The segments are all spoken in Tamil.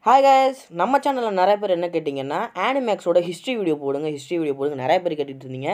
ஹாய் guys நம்ம சேனலில் நிறைய பேர் என்ன கேட்டிங்கன்னா ஆனிமேக்ஸோட ஹிஸ்ட்ரி வீடியோ போடுங்க ஹிஸ்ட்ரி வீடியோ போடுங்க நிறைய பேர் கேட்டுட்டு இருந்தீங்க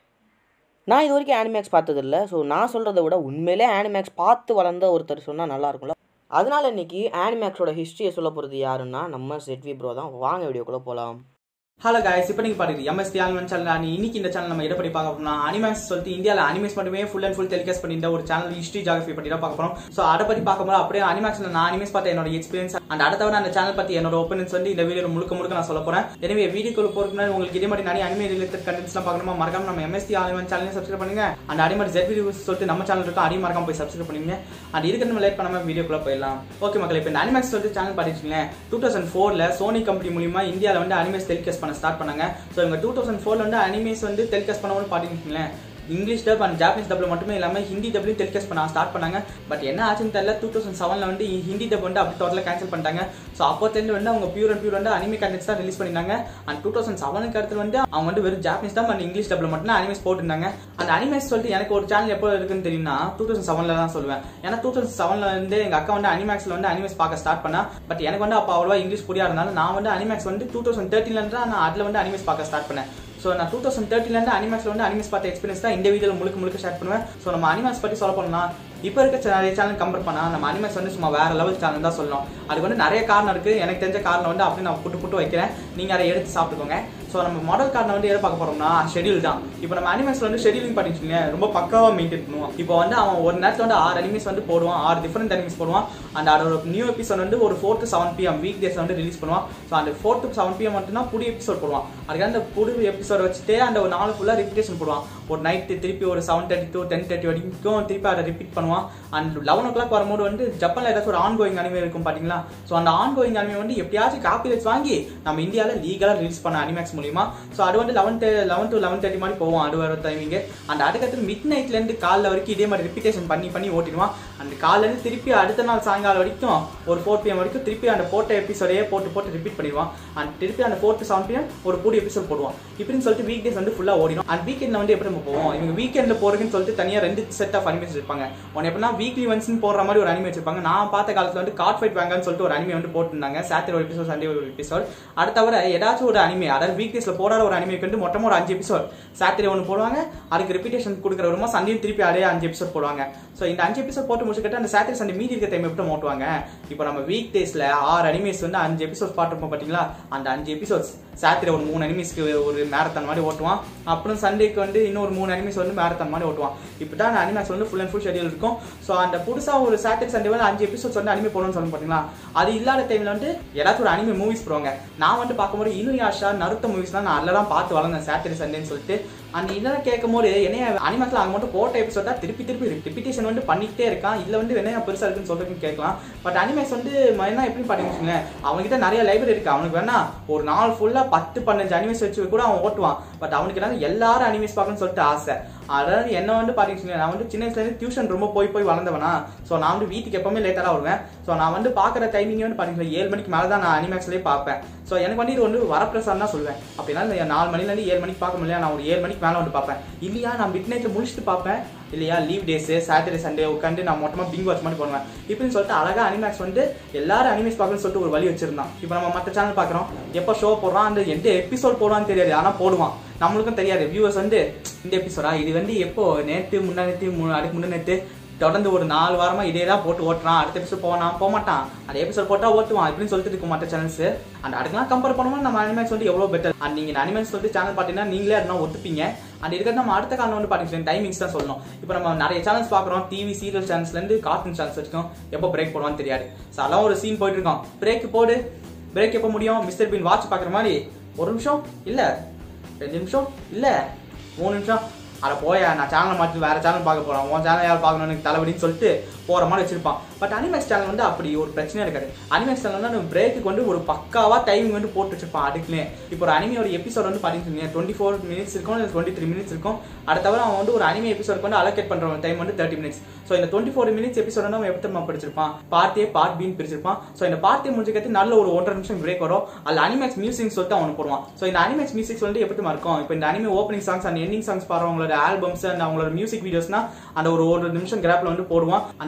நான் இது வரைக்கும் ஆனிமேக்ஸ் பார்த்ததில்ல ஸோ நான் சொல்கிறத விட உண்மையிலே ஆனிமேக்ஸ் பார்த்து வளர்ந்த ஒருத்தர் சொன்னால் நல்லா இருக்கும்ல அதனால இன்னைக்கு ஆனிமேக்ஸோட ஹிஸ்ட்ரியை சொல்ல போகிறது யாருன்னா நம்ம செட்வி ப்ரோ தான் வாங்க வீடியோக்குள்ளே போகலாம் ஹலோ காய்ஸ் இப்போ நீங்க பாருங்க எம்எஸ்டி ஆல்மன் சேனல் இன்னைக்கு இந்த சேனல் நம்ம எதை பத்தி பார்க்க போறோம்னா அனிமேஸ் சொல்லிட்டு இந்தியாவில் அனிமேஸ் மட்டுமே ஃபுல் அண்ட் ஃபுல் டெலிகாஸ்ட் பண்ணியிருந்த ஒரு சேனல் ஹிஸ்ட்ரி ஜாகிரபி பத்தி தான் பார்க்க போறோம் ஸோ அதை பத்தி பார்க்கும்போது அப்படியே அனிமேக்ஸ்ல நான் அனிமேஸ் பார்த்த என்னோட எக்ஸ்பீரியன்ஸ் அண்ட் அதை தவிர அந்த சேனல் பத்தி என்னோட ஒப்பீனியன்ஸ் வந்து இந்த வீடியோ முழுக்க முழுக்க நான் சொல்ல போறேன் எனவே வீடியோக்குள்ள போறதுக்கு முன்னாடி உங்களுக்கு இதே மாதிரி நிறைய அனிமே ரிலேட்டட் கண்டென்ட்ஸ்லாம் பார்க்கணுமா மறக்காம நம்ம எம்எஸ்டி ஆல்மன் சேனலையும் சப்ஸ்கிரைப் பண்ணுங்க அண்ட் அதே மாதிரி ஜெட் வீடியோஸ் சொல்லிட்டு நம்ம சேனல் இருக்கும் அதையும் மறக்காம போய் சப்ஸ்கிரைப் பண்ணுங்க அண்ட் இதுக்கு நம்ம லேட் பண்ணாம வீடியோக்குள்ள போயிடலாம் ஓகே மக்களே இப்போ இந்த அனிமேக்ஸ் சொல்லிட்டு சேனல் பார்த்துருக்கீங்க டூ தௌசண்ட் ஃபோர்ல சோனி கம்பெனி மூலியமா இந்தியாவில் வந்து அனிமேஸ் டெலிகாஸ்ட் பண்ண ஸ்டார்ட் பண்ணாங்க ஸோ இவங்க டூ தௌசண்ட் ஃபோர்ல வந்து அனிமேஸ் வந்து டெலிகாஸ்ட் பண்ணணும்னு பார்த்தீங்களேன் இங்கிலீஷ் டப் அண்ட் ஜாப்பனீஸ் டப்ல மட்டுமே இல்லாமல் ஹிந்தி டப்லையும் டெலிகாஸ்ட் பண்ண ஸ்டார்ட் பண்ணாங்க பட் என்ன ஆச்சுன்னு தெரியல டூ தௌசண்ட் செவனில் வந்து ஹிந்தி டப் வந்து அப்படி டோட்டலாக கேன்சல் பண்ணிட்டாங்க ஸோ அப்போத்தேருந்து வந்து அவங்க பியூர் அண்ட் பியூர் வந்து அனிமே கண்டென்ட்ஸ் தான் ரிலீஸ் பண்ணிருந்தாங்க அண்ட் டூ தௌசண்ட் செவனுக்கு அடுத்து வந்து அவங்க வந்து வெறும் ஜாப்பனீஸ் டப் அண்ட் இங்கிலீஷ் டப்ல மட்டும் அனிமேஸ் போட்டிருந்தாங்க அந்த அனிமேஸ் சொல்லிட்டு எனக்கு ஒரு சேனல் எப்போ இருக்குன்னு தெரியும்னா டூ தௌசண்ட் செவனில் தான் சொல்லுவேன் ஏன்னா டூ தௌசண்ட் செவனில் வந்து எங்கள் அக்கா வந்து அனிமேக்ஸில் வந்து அனிமேஸ் பார்க்க ஸ்டார்ட் பண்ணா பட் எனக்கு வந்து அப்போ அவ்வளோவா இங்கிலீஷ் புரியாதனால நான் வந்து அனிமேக்ஸ் வந்து டூ தௌசண்ட் தேர்ட்டின்ல நான் அதில் வந்து அனிமேஸ் பார்க்க ஸ்டார்ட் பண்ணேன் ஸோ நான் டூ தௌசண்ட் தேர்ட்டிலேருந்து அனிமேக்ஸில் வந்து அனிமேஸ் பார்த்த எக்ஸ்பீரியன்ஸ் தான் இந்த வீடியோவில் முழுக்க முழுக்க ஷேர் பண்ணுவேன் ஸோ நம்ம அனிமேக்ஸ் பற்றி சொல்ல போனோம்னா இப்போ இருக்க நிறைய சேனல் கம்பேர் பண்ணால் நம்ம அனிமேக்ஸ் வந்து சும்மா வேற லெவல் சேனல் தான் சொல்லணும் அதுக்கு வந்து நிறைய காரணம் இருக்குது எனக்கு தெரிஞ்ச காரணம் வந்து அப்படி நான் புட்டு புட்டு வைக்கிறேன் நீங்கள் அதை எடுத்து சாப்பிட்டுக்கோங்க ஸோ நம்ம மாடல் காரணம் வந்து எதை பார்க்க போறோம்னா ஷெடியூல் தான் இப்போ நம்ம அனிமேஸ் வந்து ஷெடியூலிங் பண்ணிச்சுங்க ரொம்ப பக்காவாக மெயின்டைன் பண்ணுவோம் இப்போ வந்து அவன் ஒரு நேரத்தில் வந்து ஆறு அனிமேஸ் வந்து போடுவான் ஆறு டிஃப்ரெண்ட் அனிமேஸ் போடுவான் அண்ட் அதோட நியூ எபிசோட் வந்து ஒரு four to seven PM weekdays வந்து ரிலீஸ் பண்ணுவான் ஸோ அந்த ஃபோர் டு செவன் பிஎம் மட்டும்தான் புது எபிசோட் போடுவான் அதுக்கு அந்த புது எபிசோட் வச்சுட்டு அந்த ஒரு நாள் ஃபுல்லாக ரிப்பிட்டேஷன் போடுவான் ஒரு நைட்டு திருப்பி ஒரு seven thirty to ten thirty வரைக்கும் திருப்பி அதை ரிப்பீட் பண்ணுவான் அண்ட் லெவன் ஓ கிளாக் வரும்போது வந்து ஜப்பானில் ஏதாச்சும் ஒரு ஆன் கோயிங் அனிமே இருக்கும் பார்த்தீங்களா ஸோ அந்த ஆன் கோயிங் அனிமே வந்து எப்படியாச்சும் காப்பி ரைட்ஸ் வாங்கி நம்ம இந்தியாவில் லீகலாக ரிலீஸ் பண்ண அனிமேக்ஸ் மூலியமா ஸோ அது வந்து eleven eleven to eleven thirty மாதிரி போவோம் அது வர டைமிங் அண்ட் அதுக்கடுத்து மிட் நைட்லேருந்து காலைல வரைக்கும் இதே மாதிரி ரிப்பீட்டேஷன் பண்ணி பண்ணி ஓட்டிடுவான் அந்த காலையிலேருந்து திருப்பி அடுத்த நாள் சாயங்காலம் வரைக்கும் ஒரு ஃபோர் பிஎம் வரைக்கும் திருப்பி அந்த போட்ட எபிசோடையே போட்டு போட்டு ரிப்பீட் பண்ணிடுவான் அண்ட் திருப்பி அந்த ஃபோர் டு செவன் பிஎம் ஒரு புது எபிசோட் போடுவான் இப்படின்னு சொல்லிட்டு வீக் டேஸ் வந்து ஃபுல்லாக ஓடிடும் அண்ட் வீக்கெண்டில் வந்து எப்படி நம்ம போவோம் இவங்க வீக்கெண்டில் போகிறதுன்னு சொல்லிட்டு தனியாக ரெண்டு செட் ஆஃப் அனிமேஸ் இருப்பாங்க ஒன்று எப்படின்னா வீக்லி ஒன்ஸ்னு போடுற மாதிரி ஒரு அனிமே வச்சிருப்பாங்க நான் பார்த்த காலத்தில் வந்து கார்ட் ஃபைட் வாங்கன்னு சொல்லிட்டு ஒரு அனிமே வந்து போட்டிருந்தாங்க சாட்டர்டே ஒரு எபிசோட் சண்டே ஒரு எபிசோட் அடுத்த தவிர ஏதாச்சும் ஒரு அனிமே அதாவது வீக் டேஸ்ல போடாத ஒரு அனிமேக்கு வந்து மொத்தமாக ஒரு அஞ்சு எபிசோட் சாட்டர்டே ஒன்று போடுவாங்க அதுக்கு ரிப்பீட்டேஷன் கொடுக்குற வருமா சண்டே திருப்பி அதே அஞ்சு எபிசோட் போடுவாங்க ஸோ இந்த அஞ்சு எபிசோட் போட்டு முடிச்சுக்கிட்டு அந்த சாட்டர்டே சண்டே மீதி இருக்க டைம் எப்படி ஓட்டுவாங்க இப்போ நம்ம வீக் டேஸ்ல ஆறு அனிமேஸ் வந்து அஞ்சு எபிசோட் பார்த்துருப்போம் பார்த்தீங்களா அந்த அஞ்சு எபிசோட்ஸ் சாட்டர்டே ஒரு மூணு அனிமேஸ்க்கு ஒரு மேரத்தான் மாதிரி ஓட்டுவான் அப்புறம் சண்டேக்கு வந்து இன்னொரு மூணு அனிமேஸ் வந்து மேரத்தான் மாதிரி ஓட்டுவான் இப்படி தான் அந்த அனிமேஸ் வந்து ஃபுல் அண்ட் ஃபுல் ஷெடியூல் இருக்கும் ஸோ அந்த புதுசாக ஒரு சாட்டர்டே சண்டே வந்து அஞ்சு எபிசோட்ஸ் வந்து அனிமே போடணும்னு சொல்லணும் பார்த்தீங்களா அது இல்லாத டைமில் வந்து ஏதாச்சும் ஒரு அனிமே மூவிஸ் போடுவாங்க நான் வந்து பார்க்கும்போது இனுயாஷா நருத்த மூவிஸ் தான் நான் அதில் தான் பார்த்து வளர்ந்தேன் சாட்டர்டே சண்டேன்னு சொல்லிட்டு அந்த இதெல்லாம் கேட்கும் போது என்னைய அனிமேஸ்ல அவங்க மட்டும் போட்ட எபிசோட் தான் திருப்பி திருப்பி ரிப்பீட்டேஷன் வந்து பண்ணிக்கிட்டே இருக்கான் இல்லை வந்து என்ன பெருசா இருக்குன்னு சொல்றதுன்னு கேட்கலாம் பட் அனிமேஸ் வந்து என்ன எப்படி பார்த்தீங்கன்னு அவன்கிட்ட நிறைய லைப்ரரி இருக்கு அவனுக்கு வேணா ஒரு நாள் ஃபுல்லா பத்து பன்னெண்டு அனிமேஸ் வச்சு கூட அவன் ஓட்டுவான் பட் அவனுக்கு என்ன எல்லாரும் அனிமேஸ் பார்க்கணும்னு சொல்லிட்டு ஆசை அதாவது என்ன வந்து பார்த்தீங்கன்னா நான் வந்து சின்ன வயசுலேருந்து டியூஷன் ரொம்ப போய் போய் வளர்ந்தவனா ஸோ நான் வந்து வீட்டுக்கு எப்பவுமே லேட்டாக தான் வருவேன் ஸோ நான் வந்து பார்க்குற டைமிங் வந்து பார்த்தீங்கன்னா ஏழு மணிக்கு மேலே தான் நான் அனிமேக்ஸ்லேயே பார்ப்பேன் ஸோ எனக்கு வந்து இது வந்து வரப்பிரசாதம் தான் சொல்லுவேன் அப்படின்னா நாலு மணிலேருந்து ஏழு மணிக்கு பார்க்க முடியல நான் ஒரு ஏழு மணிக்கு மேலே வந்து பார்ப்பேன் இல்லையா நான் மிட் நைட்டில் முடிச்சுட்டு பார்ப்பேன் இல்லையா லீவ் டேஸ் சாட்டர்டே சண்டே உட்காந்து நான் மொத்தமாக பிங் வாட்ச் மாதிரி பண்ணுவேன் இப்படின்னு சொல்லிட்டு அழகா அனிமேக்ஸ் வந்து எல்லாரும் அனிமேஸ் பார்க்கணும்னு சொல்லிட்டு ஒரு வழி வச்சிருந்தான் இப்போ நம்ம மற்ற சேனல் பார்க்குறோம் எப்போ ஷோ போடுறான் அந்த எந்த எபிசோட் போடுவான்னு தெரியாது ஆனால் போடுவான் நம்மளுக்கும் தெரியாது வியூவர்ஸ் வந்து இந்த எபிசோடா இது வந்து எப்போ நேற்று முன்னா நேற்று அதுக்கு முன்ன நேற்று தொடர்ந்து ஒரு நாலு வாரமா இதே தான் போட்டு ஓட்டுறான் அடுத்த எபிசோட் போவான் போக மாட்டான் அந்த எபிசோட் போட்டா ஓட்டுவான் இப்படின்னு சொல்லிட்டு இருக்கும் மற்ற சேனல்ஸ் அண்ட் அதுக்கெல்லாம் கம்பேர் பண்ணும்போது நம்ம அனிமேக்ஸ் வந்து எவ்வளோ பெட்டர் அண்ட் நீங்க அனிமேக்ஸ் வந்து சேனல் பார்த்தீங்கன்னா நீங்களே அதெல்லாம் ஒத்துப்பீங்க அண்ட் இருக்கிறது நம்ம அடுத்த காலம் வந்து பார்த்தீங்கன்னா டைமிங்ஸ் தான் சொல்லணும் இப்போ நம்ம நிறைய சேனல்ஸ் பார்க்குறோம் டிவி சீரியல் சேனல்ஸ்லேருந்து கார்ட்டூன் சேனல்ஸ் வரைக்கும் எப்போ பிரேக் போடுவான்னு தெரியாது ஸோ அதெல்லாம் ஒரு சீன் போயிட்டு இருக்கோம் பிரேக் போடு பிரேக் எப்போ முடியும் மிஸ்டர் பின் வாட்ச் பார்க்குற மாதிரி ஒரு நிமிஷம் இல்லை ரெண்டு நிமிஷம் இல்லை மூணு நிமிஷம் அட போய நான் சேனலை மாற்றி வேற சேனல் பார்க்க போறேன் உன் சேனல் யார் பார்க்கணும் எனக்கு தலைவலின்னு சொல்லிட்டு போற மாதிரி வச்சிருப்பான் பட் அனிமேக்ஸ் சேனல் வந்து அப்படி ஒரு பிரச்சனையே இருக்காது அனிமேக்ஸ் சேனல் வந்து பிரேக்கு வந்து ஒரு பக்காவா டைமிங் வந்து போட்டு வச்சிருப்பான் அதுக்குள்ளே இப்போ ஒரு அனிமையோட எபிசோட் வந்து பார்த்தீங்கன்னா டுவெண்ட்டி ஃபோர் மினிட்ஸ் இருக்கும் இல்லை டுவெண்ட்டி த்ரீ மினிட்ஸ் இருக்கும் அடுத்த தவிர அவன் வந்து ஒரு அனிமே எபிசோட் வந்து அலோகேட் பண்ற டைம் வந்து தேர்ட்டி மினிட்ஸ் ஸோ இந்த டுவெண்ட்டி ஃபோர் மினிட்ஸ் எபிசோட் வந்து அவன் எப்படி படிச்சிருப்பான் பார்ட் ஏ பார்ட் பின்னு பிரிச்சிருப்பான் ஸோ இந்த பார்ட் ஏ முடிஞ்சுக்கத்தி நல்ல ஒரு ஒன்றரை நிமிஷம் பிரேக் வரும் அதில் அனிமேக்ஸ் மியூசிக் சொல்லிட்டு அவன் போடுவான் ஸோ இந்த அனிமேக்ஸ் மியூசிக் வந்து எப்படி இருக்கும் இப்போ இந்த anime opening songs and ending songs பாருவங்களோட ஆல்பம்ஸ் அண்ட் அவங்களோட மியூசிக் வீடியோஸ்னா அந்த ஒரு ஒரு நிமிஷம் கிராப்ல வந்து போடுவான் அந்த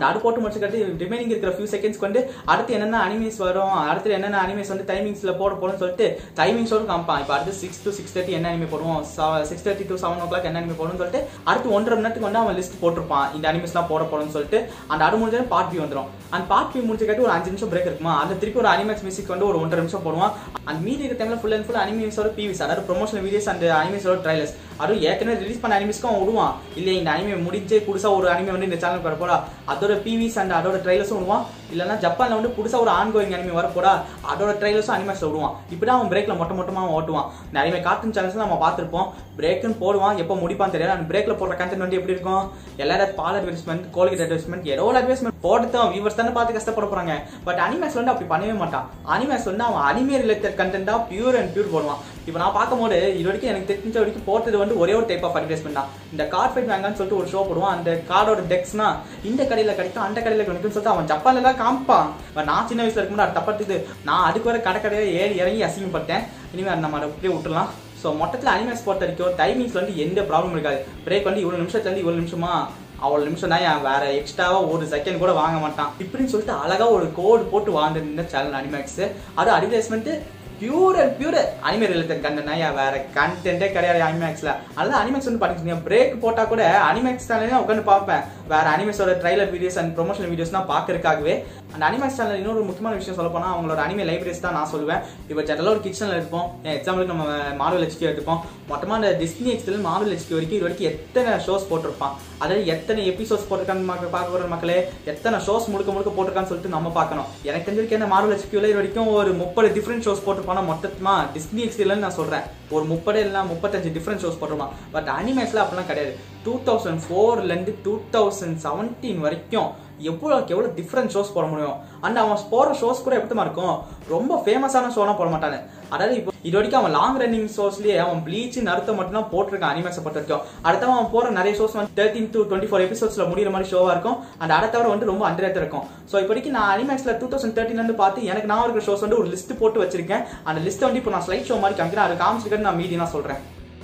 அது போட்டு முடிச்சுக்கிட்டு ரிமைனிங் இருக்கிற ஃபியூ செகண்ட்ஸ்க்கு வந்து அடுத்து என்னென்ன அனிமேஸ் வரும் அடுத்து என்னென்ன அனிமேஸ் வந்து டைமிங்ஸ்ல போட போறோம்னு சொல்லிட்டு டைமிங்ஸோட காமிப்பான் இப்போ அடுத்து சிக்ஸ் டு சிக்ஸ் தேர்ட்டி என்ன அனிமே போடுவோம் six thirty to seven o'clock என்ன அனிமே போடுவோம்னு சொல்லிட்டு அடுத்து ஒன்றரை மணி நேரத்துக்கு வந்து அவன் லிஸ்ட் போட்டிருப்பான் இந்த அனிமேஸ்லாம் போட போறோம்னு சொல்லிட்டு அந்த அது முடிஞ்ச பார்ட் பி வந்துடும் அந்த பார்ட் பி முடிச்சுக்கிட்டு ஒரு அஞ்சு நிமிஷம் பிரேக் இருக்குமா அந்த திருப்பி ஒரு அனிமேக்ஸ் மியூசிக் வந்து ஒரு ஒன்றரை நிமிஷம் போடுவான் அந்த மீதி இருக்கிற டைம்ல ஃபுல் அண்ட் ஃபுல் அனிமேஸோட பிவிஸ் அதாவது ப்ரொமோஷனல் வீடியோஸ் அந்த அனிமேஸோட ட்ரைலர்ஸ் அதுவும் ஏற்கனவே ரிலீஸ் பண்ண அனிமேஸ்க்கும் அவன் விடுவான் இல்லை இந்த அனிமே முடிஞ்சு புதுசா ஒரு அனிமே வந்து இந்த சேனலுக்கு வர போறா அதோட பிவிஸ் அண்ட் அதோட ட்ரைலர்ஸும் விடுவான் இல்லைன்னா ஜப்பான்ல வந்து புதுசா ஒரு ஆன்கோயிங் அனிமே வர போறா அதோட ட்ரைலர்ஸும் அனிமேஸ்ல விடுவான் இப்படிதான் அவன் பிரேக்ல மொட்டை மொட்டமா ஓட்டுவான் நிறைய கார்ட்டூன் சேனல்ஸ் நம்ம பார்த்திருப்போம் பிரேக்குன்னு போடுவான் எப்போ முடிப்பான்னு தெரியாது அந்த பிரேக்ல போடுற கண்டென்ட் வந்து எப்படி இருக்கும் எல்லாரும் பால் அட்வர்டைஸ்மெண்ட் கோல்கேட் அட்வர்டைஸ்மெண்ட் ஏதோ ஒரு அட்வர்டைஸ்மெண்ட் போட்டுதான் வியூவர்ஸ் தானே பார்த்து கஷ்டப்பட போறாங்க பட் அனிமேஸ் வந்து அப்படி பண்ணவே மாட்டான் அனிமேஸ் வந்து அவன் அனிமே ரிலேட்டட் கண்டென்ட்டா பியூர் அண்ட் பியூர் போடுவான் இப்போ நான் பார்க்கும்போது இது வரைக்கும் எனக்கு தெரிஞ்ச வரைக்கும் போட்டது வந்து ஒரே ஒரு டைப் ஆஃப் அட்வர்டைஸ்மெண்ட் தான் இந்த கார்ட் ஃபைட் வாங்கன்னு சொல்லிட்டு ஒரு ஷோ போடுவான் அந்த கார்டோட டெக்ஸ்னா இந்த கடையில கிடைக்கும் அந்த கடையில கிடைக்கும்னு சொல்லிட்டு அவன் ஜப்பான்ல தான் காமிப்பான் பட் நான் சின்ன வயசுல இருக்கும்போது அது தப்பட்டுது நான் அதுக்கு வர கடை கடையை ஏறி இறங்கி அசிங்கப்பட்டேன் இனிமேல் அதை நம்ம அதை அப்படியே விட்டுலாம் ஸோ மொத்தத்தில் அனிமேஸ் பொறுத்த வரைக்கும் டைமிங்ஸ் வந்து எந்த ப்ராப்ளம் இருக்காது பிரேக் வந்து இவ்வளோ நிமிஷத்துலேருந்து இவ்வளோ நிமிஷமா அவ்வளோ நிமிஷம் தான் ஏன் வேற எக்ஸ்ட்ராவா ஒரு செகண்ட் கூட வாங்க மாட்டான் இப்படின்னு சொல்லிட்டு அழகா ஒரு கோடு போட்டு வாழ்ந்துருந்த சேனல் அனிமேக்ஸ் அது advertisement pure and pure anime related கண்டனா ஏன் வேற கண்டென்ட்டே கிடையாது அனிமேக்ஸ்ல அதனால அனிமேக்ஸ் வந்து பாத்தீங்க பிரேக் போட்டா கூட அனிமேக்ஸ் சேனல்ல உட்காந்து பார்ப்பேன் வேற அனிமேஸோட ட்ரைலர் வீடியோஸ் அண்ட் ப்ரொமோஷனல் வீடியோஸ்லாம் பார்க்கறதுக்காகவே அந்த அனிமேக்ஸ் சேனல் இன்னொரு முக்கியமான விஷயம் சொல்ல போனா அவங்களோட அனிமே லைப்ரரிஸ் தான் நான் சொல்லுவேன் இப்போ ஜெனரலாக ஒரு கிச்சனில் இருப்போம் எக்ஸாம்பிளுக்கு நம்ம மார்வல் ஹெச்கி எடுத்துப்போம் மொத்தமாக அந்த டிஸ்னி எக்ஸ்ல மார்வல் ஹெச்கி வரைக்கும் இது வரைக்கும் எத்தனை ஷோஸ் போட்டிருப்பான் அதாவது எத்தனை எபிசோட்ஸ் போட்டிருக்கான்னு மக்க- பார்க்க வர மக்களே எத்தனை ஷோஸ் முழுக்க முழுக்க போட்டிருக்கான்னு சொல்லிட்டு நம்ம பார்க்கணும் எனக்கு தெரிஞ்சிருக்க இந்த மார்வல் ஹெச்கியூல இது வரைக்கும் ஒரு முப்பது டிஃப்ரெண்ட் ஷோஸ் போட்டிருப்பானா மொத்தமா டிஸ்னி எக்ஸ்ல நான் சொல்றேன் ஒரு முப்பது இல்லை முப்பத்தஞ்சு டிஃப்ரெண்ட் ஷோஸ் போட்டிருப்பான் பட் அனிமேஸ்ல அப்படிலாம் கிடையாது டூ தௌசண்ட் ஃபோர்லேருந்து டூ தௌசண்ட் செவன்டீன் வரைக்கும் எவ்வளோக்கு எவ்வளோ டிஃப்ரெண்ட் ஷோஸ் போட முடியும் அண்ட் அவன் போகிற ஷோஸ் கூட எப்படிமா இருக்கும் ரொம்ப ஃபேமஸான ஷோலாம் போட மாட்டானு அதாவது இப்போ இது வரைக்கும் அவன் லாங் ரன்னிங் ஷோஸ்லயே அவன் ப்ளீச் நருத்த மட்டும் தான் போட்டிருக்கான் அனிமேஸை பொறுத்த வரைக்கும் அடுத்தவன் அவன் போற நிறைய ஷோஸ் வந்து தேர்ட்டின் டு டுவெண்ட்டி ஃபோர் எபிசோட்ஸ்ல முடிகிற மாதிரி ஷோவா இருக்கும் அண்ட் அடுத்தவரை வந்து ரொம்ப அண்டர் இருக்கும் ஸோ இப்போதைக்கு நான் அனிமேக்ஸ்ல டூ தௌசண்ட் தேர்ட்டின் வந்து பார்த்து எனக்கு நான் இருக்கிற ஷோஸ் வந்து ஒரு லிஸ்ட் போட்டு வச்சிருக்கேன் அந்த லிஸ்ட் வந்து இப்போ நான் ஸ்லைட் ஷோ மாதிரி காமிக்கிறேன் அது காமிச்சிருக்கேன் நான் மீதி நான் சொல்றேன்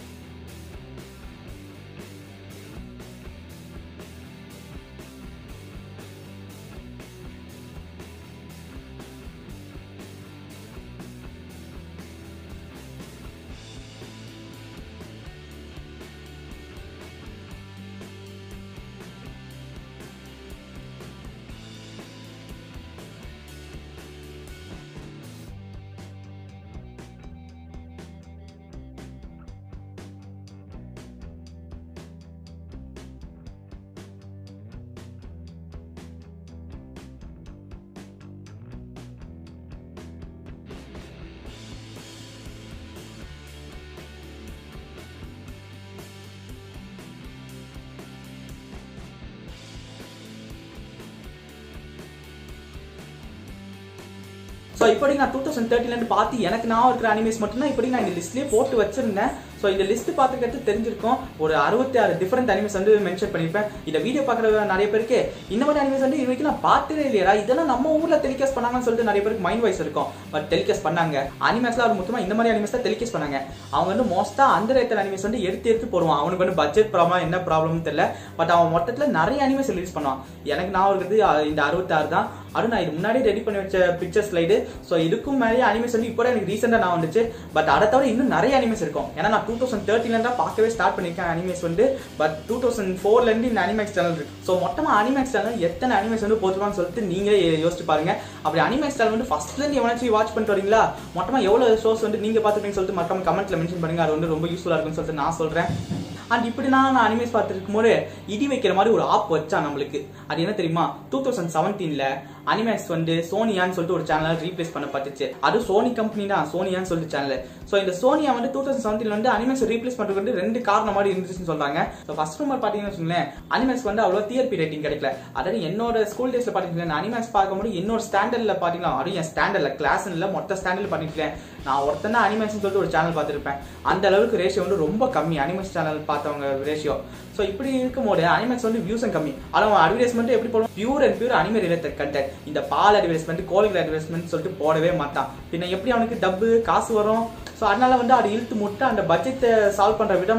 ஸோ இப்படி நான் டூ தௌசண்ட் தேர்ட்டிலேருந்து பார்த்து எனக்கு நான் இருக்கிற அனிமேஸ் மட்டும்தான் இப்படி நான் இந்த லிஸ்ட்லேயே போட்டு வச்சிருந்தேன் ஸோ இந்த லிஸ்ட் பார்த்துக்கிட்டு தெரிஞ்சிருக்கும் ஒரு அறுபத்தி ஆறு டிஃப்ரெண்ட் அனிமேஸ் வந்து மென்ஷன் பண்ணியிருப்பேன் இந்த வீடியோ பார்க்குற நிறைய பேருக்கு இந்த மாதிரி அனிமேஸ் வந்து இது வரைக்கும் நான் பார்த்ததே இல்லையா இதெல்லாம் நம்ம ஊரில் டெலிகாஸ்ட் பண்ணாங்கன்னு சொல்லிட்டு நிறைய பேருக்கு மைண்ட் வைஸ் இருக்கும் பட் டெலிகாஸ்ட் பண்ணாங்க அனிமேஸ்ல அவர் மொத்தமாக இந்த மாதிரி அனிமேஸ் தான் டெலிகாஸ்ட் பண்ணாங்க அவங்க வந்து மோஸ்ட்டாக அந்த ரேட்டர் அனிமேஸ் வந்து எடுத்து எடுத்து போடுவான் அவனுக்கு வந்து பட்ஜெட் ப்ராப்ளம் என்ன ப்ராப்ளம்னு தெரியல பட் அவன் மொத்தத்தில் நிறைய அனிமேஸ் ரிலீஸ் பண்ணுவான் எனக்கு நான் இருக்கிறது அஹ், இந்த அறுபத்தாறு தான் அதுவும் நான் இது முன்னாடி ரெடி பண்ணி வச்ச பிக்சர் ஸ்லைடு ஸோ இதுக்கும் மேலே அனிமேஸ் வந்து இப்போ எனக்கு ரீசெண்டாக நான் வந்துச்சு பட் அதை தவிர இன்னும் நிறைய அனிமேஸ் இருக்கும் ஏன்னா நான் டூ தௌசண்ட் தேர்ட்டில தான் பார்க்கவே ஸ்டார்ட் பண்ணியிருக்கேன் அனிமேஸ் வந்து பட் டூ தௌசண்ட் ஃபோர்லேருந்து இந்த அனிமேக்ஸ் சேனல் இருக்கு ஸோ மொத்தமாக அனிமேக்ஸ் சேனல் எத்தனை அனிமேஸ் வந்து போட்டுருவான்னு சொல்லிட்டு நீங்களே யோசிச்சு பாருங்க அப்படி அனிமேக்ஸ் சேனல் வந்து ஃபர்ஸ்ட்லேருந்து எவனாச்சும் வாட்ச் பண்ணிட்டு வரீங்களா மொத்தமாக எவ்வளோ ஷோஸ் வந்து நீங்கள் பார்த்துருப்பீங்கன்னு சொல்லிட்டு மொத்தமாக கமெண்ட்ல மென்ஷன் பண்ணுங்க அது வந்து ரொம்ப யூஸ்ஃபுல்லாக இருக்கும்னு சொல்லிட்டு நான் சொல்கிறேன் அண்ட் இப்படி நான் நான் அனிமேஸ் பார்த்துருக்கும் போது இடி வைக்கிற மாதிரி ஒரு ஆப் வச்சா நம்மளுக்கு அது என்ன தெரியுமா டூ தௌசண்ட் செவன்டீன்ல அனிமேக்ஸ் வந்து சோனியான்னு சொல்லிட்டு ஒரு சேனலை ரீப்ளேஸ் பண்ணப்பட்டுச்சு அது சோனி கம்பெனி தான் சோனியான்னு சொல்லிட்டு சேனல் ஸோ இந்த சோனியா வந்து டூ தௌசண்ட் செவன்டீன்ல வந்து அனிமேக்ஸ் ரீப்ளேஸ் பண்றதுக்கு வந்து ரெண்டு காரணம் மாதிரி இருந்துச்சுன்னு சொல்றாங்க ஸோ ஃபர்ஸ்ட் நம்பர் பார்த்தீங்கன்னு வச்சுங்களேன் அனிமேக்ஸ் வந்து அவ்வளோ டிஆர்பி ரேட்டிங் கிடைக்கல அதாவது என்னோட ஸ்கூல் டேஸ்ல பார்த்தீங்கன்னா அனிமேக்ஸ் பார்க்கும்போது என்னோட ஸ்டாண்டர்ட்ல பார்த்தீங்கன்னா அதுவும் என் ஸ்டாண்டர்ட்ல கிளாஸ் இல்ல மொத்த ஸ்டாண்டர்ட்ல பண்ணிருக்கேன் நான் ஒருத்தனா அனிமேஷன் சொல்லிட்டு ஒரு சேனல் பார்த்துருப்பேன் அந்த அளவுக்கு ரேஷியோ வந்து ரொம்ப கம்மி அனிமேஷன் சேனல் பார்த்தவங்க ரேஷியோ ஸோ இப்படி இருக்கும்போது அனிமேக்ஸ் வந்து வியூஸும் கம்மி ஆனால் அவன் அட்வர்டைஸ்மெண்ட் எப்படி போடுவோம் pure and pure anime related content இந்த பால் அட்வர்டைஸ்மெண்ட் கோழிகள் அட்வர்டைஸ்மெண்ட் சொல்லிட்டு போடவே மாட்டான் பின்ன எப்படி அவனுக்கு டப்பு காசு வரும் ஸோ அதனால வந்து அது இழுத்து முட்டை அந்த பட்ஜெட்டை சால்வ் பண்ற விதமா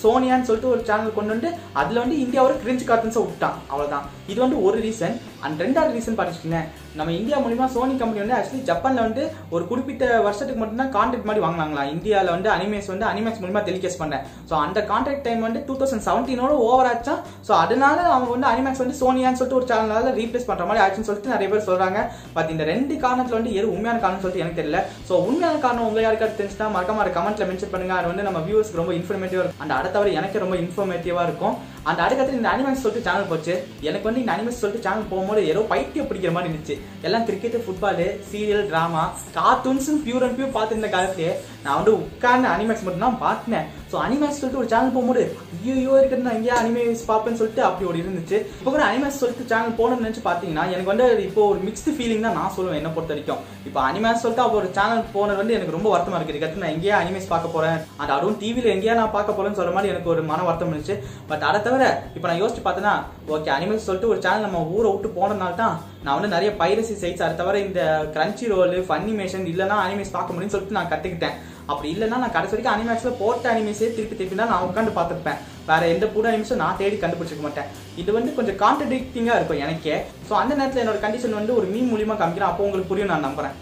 சோனியான்னு சொல்லிட்டு ஒரு சேனல் கொண்டு வந்து அதுல வந்து இந்தியாவோட கிரிஞ்ச் கார்ட்டன்ஸை விட்டான் அவ்வளவுதான் இது வந்து ஒரு ரீசன் அண்ட் ரெண்டாவது ரீசன் பார்த்துச்சுக்கோங்களேன் நம்ம இந்தியா மூலியமா சோனி கம்பெனி வந்து ஆக்சுவலி ஜப்பான்ல வந்து ஒரு குறிப்பிட்ட வருஷத்துக்கு மட்டும்தான் கான்ட்ராக்ட் மாதிரி வாங்கினாங்களா இந்தியாவில் வந்து அனிமேஸ் வந்து அனிமேக்ஸ் மூலியமா டெலிகேஸ் பண்ணேன் ஸோ அந்த கான்ட்ராக்ட் டைம் வந்து டூ தௌசண்ட் செவன்டீனோட ஓவர் ஆச்சா ஸோ அதனால அவங்க வந்து அனிமேக்ஸ் வந்து சோனியான்னு சொல்லிட்டு ஒரு சேனலால ரீப்ளேஸ் பண்ற மாதிரி ஆச்சுன்னு சொல்லிட்டு நிறைய பேர் சொல்றாங்க பட் இந்த ரெண்டு காரணத்துல வந்து எது உண்மையான காரணம் சொல்லிட்டு எனக்கு தெரியல ஸோ உண்மையான காரணம் உங்க யாருக்காவது தெரிஞ்சுட்டா மறக்காம அதை கமெண்ட்ல மென்ஷன் பண்ணுங்க அது வந்து நம்ம வியூவர்ஸ்க்கு ரொம்ப இன்ஃபர்மேட்டிவா இருக்கும் அந்த அடுத்த வரை எனக்கு ரொம்ப இன்ஃபர்மேட்டிவா இருக்கும் அந்த அடுக்கத்துல இந்த அனிமேக்ஸ் சொல்லிட்டு சேனல் போச்சு எனக்கு வந்து இந்த அனிமேக்ஸ் சொல்லிட்டு சேனல் போகும்போது ஏதோ பைத்தியம் பிடிக்கிற மாதிரி இருந்துச்சு எல்லாம் cricket football serial drama cartoons pure and pure பார்த்து இந்த காலத்திலேயே நான் வந்து உட்கார்ந்து அனிமேக்ஸ் மட்டும் தான் பார்த்தேன் ஸோ அனிமேக்ஸ் சொல்லிட்டு ஒரு சேனல் போகும்போது ஐயோ இருக்கிறது நான் எங்கேயா அனிமேஸ் பார்ப்பேன்னு சொல்லிட்டு அப்படி ஒரு இருந்துச்சு இப்போ கூட அனிமேஸ் சொல்லிட்டு சேனல் போகணும்னு நினச்சி பார்த்தீங்கன்னா எனக்கு வந்து இப்போ ஒரு மிக்ஸ்டு ஃபீலிங் தான் நான் சொல்லுவேன் என்ன பொறுத்த வரைக்கும் இப்போ அனிமேஸ் சொல்லிட்டு அப்போ ஒரு சேனல் போனது வந்து எனக்கு ரொம்ப வருத்தமா இருக்குது இதுக்கடுத்து நான் எங்கேயா அனிமேஸ் பார்க்க போறேன் அது அதுவும் டிவியில் எங்கேயா நான் பார்க்க போறேன்னு சொல்ற மாதிரி எனக்கு ஒரு மன வருத்தம் இருந்துச்சு பட் அதை தவிர இப்போ நான் யோசிச்சு பார்த்தேன்னா ஓகே அனிமேஸ் சொல்லிட்டு ஒரு சேனல் நம்ம ஊரை விட்டு போனதுனால தான் நான் வந்து நிறைய பைரசி சைட்ஸ் அதை தவிர இந்த கிரன்ச்சி ரோல் ஃபன்னிமேஷன் இல்லைன்னா அனிமேஸ் பார்க்க முடியும்னு சொல்லிட்டு நான் கற்றுக்கிட்டேன் அப்படி இல்லைன்னா நான் கடைசி வரைக்கும் அனிமேக்ஸில் போட்ட அனிமேஸே திருப்பி திருப்பி தான் நான் உட்காந்து பார்த்துருப்பேன் வேற எந்த புது அனிமேஷன் நான் தேடி கண்டுபிடிச்சிக்க மாட்டேன் இது வந்து கொஞ்சம் கான்ட்ரடிக்டிங்காக இருக்கும் எனக்கே ஸோ அந்த நேரத்தில் என்னோட கண்டிஷன் வந்து ஒரு மீன் மூலியமாக காமிக்கிறேன் அப்போ உங்களுக்கு புரியும் நான் நம்புறேன்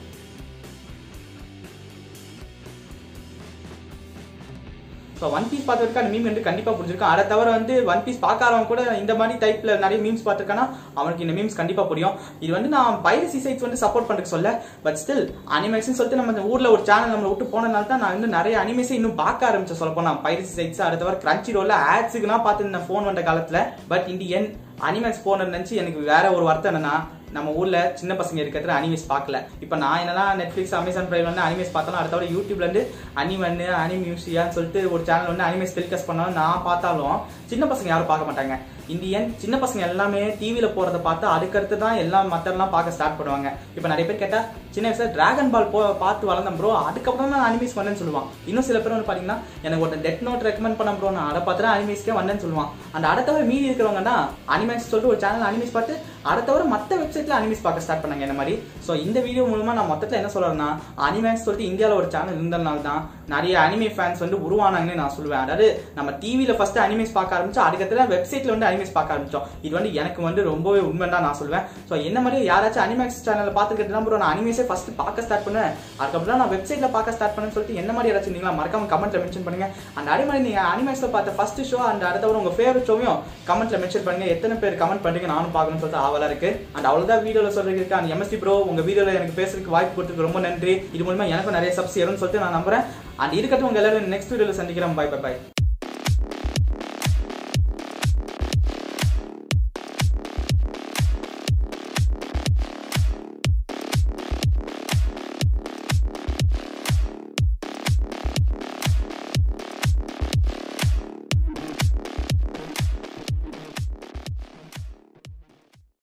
ஸோ ஒன் பீஸ் பார்த்துருக்கா அந்த மீம் வந்து கண்டிப்பாக புரிஞ்சிருக்கும் அதை தவிர வந்து ஒன் பீஸ் பார்க்காதவங்க கூட இந்த மாதிரி டைப்ல நிறைய மீம்ஸ் பார்த்துருக்கானா அவனுக்கு இந்த மீம்ஸ் கண்டிப்பாக புரியும் இது வந்து நான் பைரசி சைட்ஸ் வந்து சப்போர்ட் பண்ணுறதுக்கு சொல்ல பட் ஸ்டில் அனிமேஷன் சொல்லிட்டு நம்ம இந்த ஊரில் ஒரு சேனல் நம்மளை விட்டு போனதுனால தான் நான் வந்து நிறைய அனிமேஷன் இன்னும் பார்க்க ஆரம்பிச்சேன் சொல்ல போனால் பைரசி சைட்ஸ் அதை தவிர கிரன்ச்சி ரோல ஆட்ஸுக்கு நான் பார்த்துருந்தேன் ஃபோன் வந்த காலத்தில் பட் இந்த என் அனிமேக்ஸ் போனது நினச்சி எனக்கு வேற ஒரு வருத்தம் என்னன்னா நம்ம ஊர்ல சின்ன பசங்க இருக்கிறது அனிமேஸ் பார்க்கல இப்போ நான் என்னதான் நெட்ஃபிளிக்ஸ் அமேசான் பிரைம்ல வந்து அனிமேஸ் பார்த்தாலும் அடுத்த தவிர யூடியூப்ல இருந்து அனிமன் அனி மியூசியான்னு சொல்லிட்டு ஒரு சேனல் வந்து அனிமேஸ் டெலிகாஸ்ட் பண்ணாலும் நான் பார்த்தாலும் சின்ன பசங்க யாரும் பார்க்க மாட்டாங்க இந்தியன் சின்ன பசங்க எல்லாமே டிவியில போறத பார்த்து அதுக்கடுத்து தான் எல்லாம் மத்தெல்லாம் பார்க்க ஸ்டார்ட் பண்ணுவாங்க இப்போ நிறைய பேர் கேட்டா சின்ன வயசுல டிராகன் பால் போ பார்த்து வளர்ந்தேன் ப்ரோ அதுக்கப்புறம் தான் அனிமேஸ் வந்தேன்னு சொல்லுவான் இன்னும் சில பேர் வந்து பாத்தீங்கன்னா எனக்கு ஒரு டெட் நோட் ரெக்கமெண்ட் பண்ண ப்ரோ நான் அதை பார்த்து தான் அனிமேஸ்க்கே வந்தேன்னு சொல்லுவான் அந்த அதை தவிர மீதி இருக்கிறவங்கன்னா அனிமேஸ் சொல்லிட்டு ஒரு சேனல் அனிமேஸ் பார்த்து அதை தவிர மற்ற வெப்சைட்ல அனிமேஸ் பார்க்க ஸ்டார்ட் பண்ணாங்க இந்த மாதிரி ஸோ இந்த வீடியோ மூலமா நான் மொத்தத்தில் என்ன சொல்றேன்னா அனிமேஸ் சொல்லிட்டு இந்தியாவில் ஒரு சேனல் இருந்ததுனால தான் நிறைய அனிமே ஃபேன்ஸ் வந்து உருவானாங்கன்னு நான் சொல்லுவேன் அதாவது நம்ம டிவியில ஃபர்ஸ்ட் அனிமேஸ் பார்க்க ஆரம்பிச்சோம் அதுக்கப்புறம் தான் வெப்சைட்ல வந்து அனிமேஸ் பார்க்க ஆரம்பிச்சோம் இது வந்து எனக்கு வந்து ரொம்பவே உண்மை தான் நான் சொல்லுவேன் ஸோ என்ன மாதிரி யாராச்சும் அனிமேக்ஸ் சேனலில் பார்த்துக்கிட்டு தான் ப்ரோ நான் அனிமேஸே ஃபர்ஸ்ட் பார்க்க ஸ்டார்ட் பண்ணேன் அதுக்கப்புறம் நான் வெப்சைட்ல பார்க்க ஸ்டார்ட் பண்ணேன்னு சொல்லிட்டு என்ன மாதிரி யாராச்சும் நீங்களா மறக்காம கமெண்ட்ல மென்ஷன் பண்ணுங்க அந்த அதே மாதிரி நீங்க அனிமேக்ஸ்ல பார்த்த ஃபர்ஸ்ட் ஷோ அந்த அடுத்த உங்க ஃபேவரட் ஷோவையும் கமெண்ட்ல மென்ஷன் பண்ணுங்க எத்தனை பேர் கமெண்ட் பண்றீங்க நானும் பார்க்கணும்னு சொல்லிட்டு ஆவலா இருக்கு அண்ட் அவ்வளவுதான் வீடியோல சொல்றதுக்கு அந்த எம்எஸ்டி ப்ரோ உங்க வீடியோல எனக்கு பேசுறதுக்கு வாய்ப்பு கொடுத்ததுக்கு ரொம்ப நன்றி இது மூலமா எனக்கும் நிறைய சப்ஸ் ஏறும்னு சொல்லிட்டு நான் நம்புறேன் அண்ட் இருக்கட்டும் உங்க எல்லாரும் நெக்ஸ்ட் வீடியோல சந்திக்கிறேன் பை பை பை